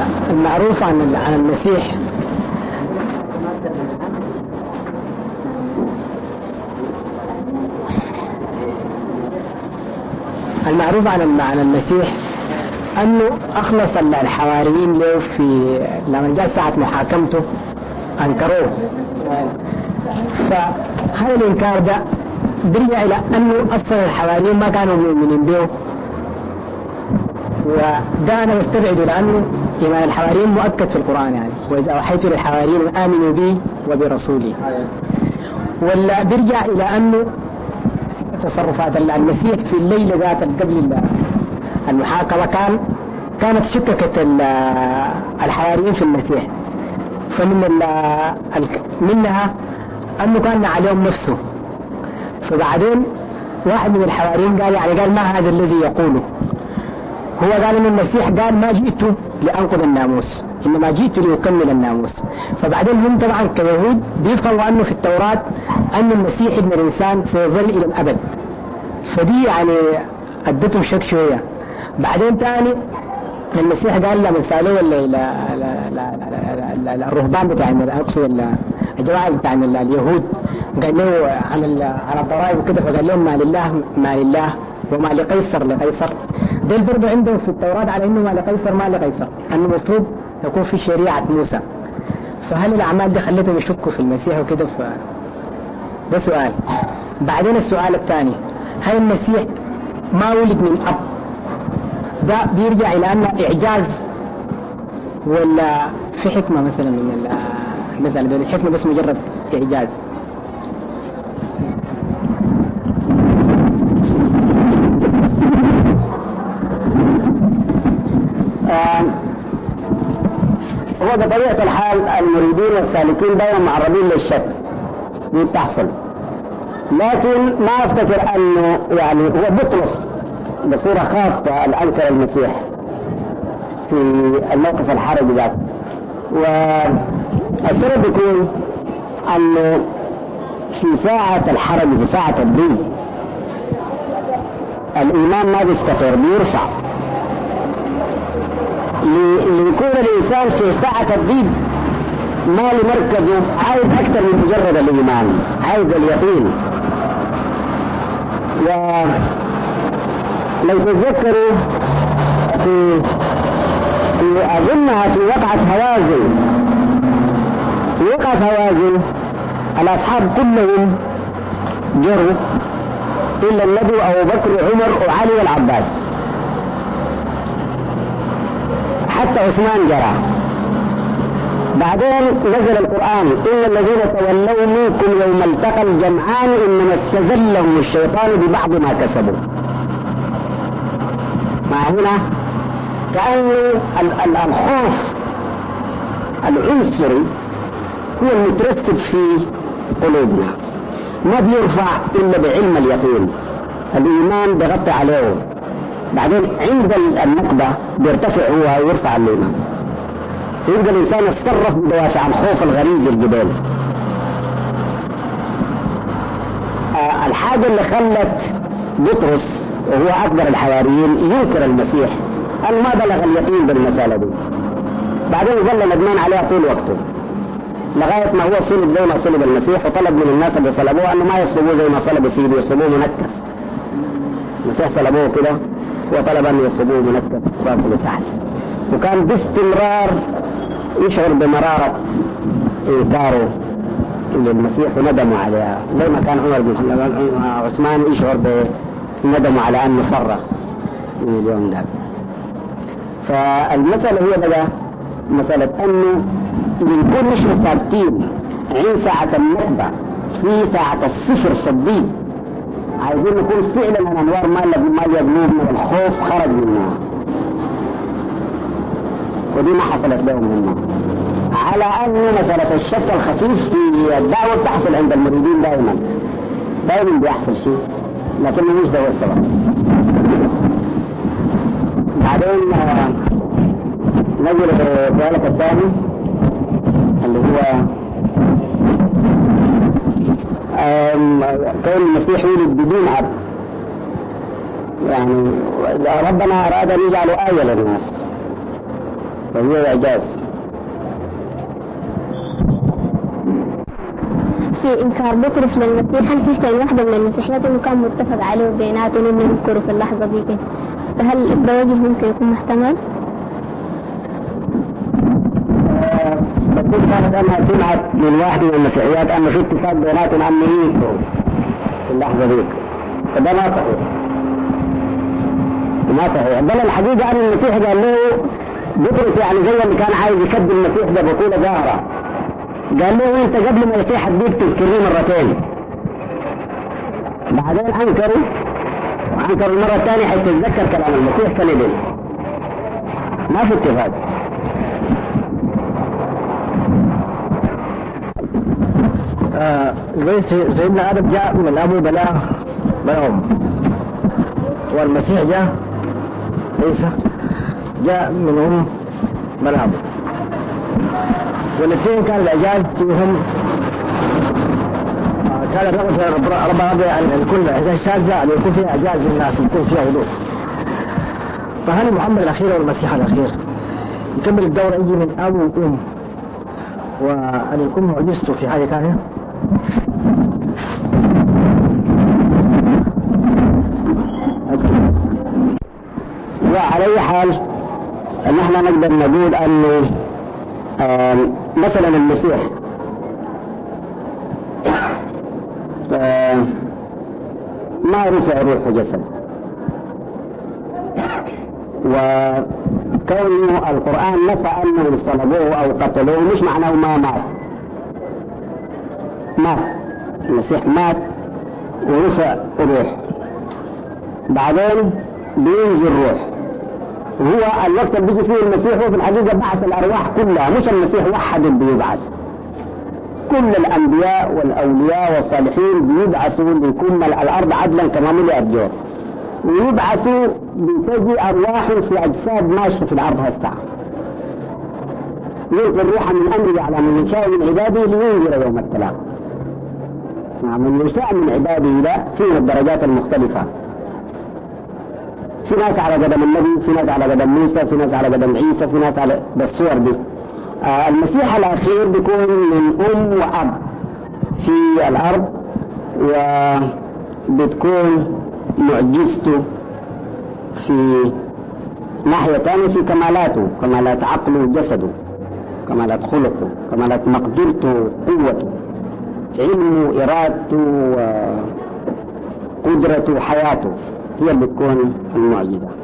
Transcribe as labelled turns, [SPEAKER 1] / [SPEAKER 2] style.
[SPEAKER 1] المعروف عن عن المسيح المعروف عن عن المسيح انه اخلص الحواريين له في لما جاء ساعه محاكمته انكروه فهذا الانكار ده بيرجع الى انه اصلا الحواريين ما كانوا مؤمنين به وده انا بستبعده لانه ايمان الحواريين مؤكد في القران يعني واذا اوحيت للحواريين امنوا بي وبرسولي ولا بيرجع الى انه تصرفات المسيح في الليله ذات قبل المحاكمه كان كانت شككت الحواريين في المسيح فمن منها انه كان عليهم نفسه فبعدين واحد من الحواريين قال يعني قال ما هذا الذي يقوله هو قال ان المسيح قال ما جئت لانقض الناموس انما جئت لاكمل الناموس فبعدين هم طبعا كيهود بيفهموا انه في التوراه ان المسيح ابن الانسان سيظل الى الابد فدي يعني ادتهم شك شويه بعدين ثاني المسيح قال لما سالوه الرهبان بتاع اقصد الجماعه بتاع اليهود قال له عن عن الضرائب وكده فقال لهم ما لله ما لله وما لقيصر لقيصر ده برضه عندهم في التوراة على انه ما لقيصر ما لقيصر انه المفروض يكون في شريعة موسى فهل الاعمال دي خلتهم يشكوا في المسيح وكده ف ده سؤال بعدين السؤال الثاني هل المسيح ما ولد من اب ده بيرجع الى انه اعجاز ولا في حكمة مثلا من المسألة دول الحكمة بس مجرد اعجاز
[SPEAKER 2] هو بطبيعة الحال المريدين والسالكين دائما معرضين للشك دي بتحصل لكن ما افتكر انه يعني هو بطرس بصورة خاصة الانكر المسيح في الموقف الحرج ذاك والسبب يكون انه في ساعة الحرج في ساعة الضيق الايمان ما بيستقر بيرفع ليكون الإنسان في ساعة الضيق ما لمركزه عايز أكثر من مجرد الإيمان عايز اليقين ولو تتذكروا في في أظنها في وقعة هوازن في وقعة هوازن الأصحاب كلهم جروا إلا النبي وأبو بكر وعمر وعلي والعباس حتى عثمان جرى بعدين نزل القرآن إن الذين تولوا منكم يوم التقى الجمعان إنما استزلهم الشيطان ببعض ما كسبوا مع هنا كأن الخوف العنصري هو المترسب في قلوبنا ما بيرفع إلا بعلم اليقين الإيمان بغطي عليه بعدين عند النقبة بيرتفع هو ويرفع الإيمان يبقى الإنسان يتصرف بدوافع الخوف الغريزي الجبال آه الحاجة اللي خلت بطرس وهو أكبر الحواريين ينكر المسيح أن ما بلغ اليقين بالمسألة دي بعدين ظل ندمان عليها طول وقته لغاية ما هو صلب زي ما صلب المسيح وطلب من الناس اللي صلبوه أنه ما يصلبوه زي ما صلبوا سيدي يصلبوه منكس المسيح صلبوه كده وطلب أن يصلبوه منكس راسه لتحت وكان باستمرار يشعر بمرارة إنكاره للمسيح وندموا عليها زي ما كان عمر بن عثمان يشعر بندمه على أنه فرق من اليوم ذاك فالمسألة هي بقى مسألة أنه بنكون مش ثابتين عند ساعة النقبة في ساعة الصفر في الدين عايزين نكون فعلا الأنوار ما ما قلوبنا والخوف خرج منها ودي ما حصلت لهم هم على أن مسألة الشك الخفيف في الدعوة بتحصل عند المريدين دائما دائما بيحصل شيء لكن مش ده هو السبب بعدين نجي للسؤالك الثاني اللي هو كون المسيح ولد بدون أب يعني ربنا أراد أن يجعله آية للناس فهي إعجاز
[SPEAKER 3] في إنكار بطرس للمسيح هل تشتغل واحدة من المسيحيات اللي كان متفق عليه بيناتهم إنه يذكره في اللحظة دي كده فهل ده وجه ممكن يكون محتمل؟
[SPEAKER 2] بقول كانت أنها سمعت من واحد من المسيحيات أن في اتفاق بيناتهم عن يذكروا في اللحظة ديك فده ما صحيح ما صحيح بل الحقيقة أن المسيح قال له بطرس يعني زي اللي كان عايز يشد المسيح ده بطولة ظاهرة قال له انت قبل ما يصيح الديك تذكرني مرتين بعدين انكروا وانكر المرة الثانية حتى تتذكر كلام المسيح فندم ما في اتفاق
[SPEAKER 1] آه زي سيدنا ادم جاء من ابو بلا بلا ام والمسيح جاء عيسى جاء من ام بلا ابو والاثنين كان الاعجاز فيهم آه كان الرغم في ربنا رضي عن كل اعجاز شاذة ان يكون فيها اعجاز للناس يكون فيها وضوح فهل محمد الاخير والمسيح الاخير يكمل الدور يجي من ابو وام وأن يكون معجزته في حاجة ثانية
[SPEAKER 2] وعلى أي حال نحن نقدر نقول أنه مثلا المسيح ما رفع روح جسد وكونه القرآن نفى أنهم صلبوه أو قتلوه مش معناه ما مات مات المسيح مات ورفع روح بعدين بينزل روح وهو الوقت اللي بيجي فيه المسيح هو في الحقيقة بعث الأرواح كلها مش المسيح وحد بيبعث كل الأنبياء والأولياء والصالحين بيبعثوا ليكون الأرض عدلا كما ملئت جور ويبعثوا بتجي أرواح في أجساد ماشية في الأرض هسه يلقي الروح من أمره على من يشاء من عباده لينذر يوم القيامة نعم من يشاء من عباده لا فيه الدرجات المختلفة في ناس على قدم النبي في ناس على قدم موسى في ناس على قدم عيسى في ناس على بالصور دي آه المسيح الأخير بيكون من أم وأب في الأرض وبتكون معجزته في ناحية ثانية في كمالاته كمالات عقله وجسده كمالات خلقه كمالات مقدرته قوته علمه إرادته وقدرته وحياته هي اللي بتكون المعجزة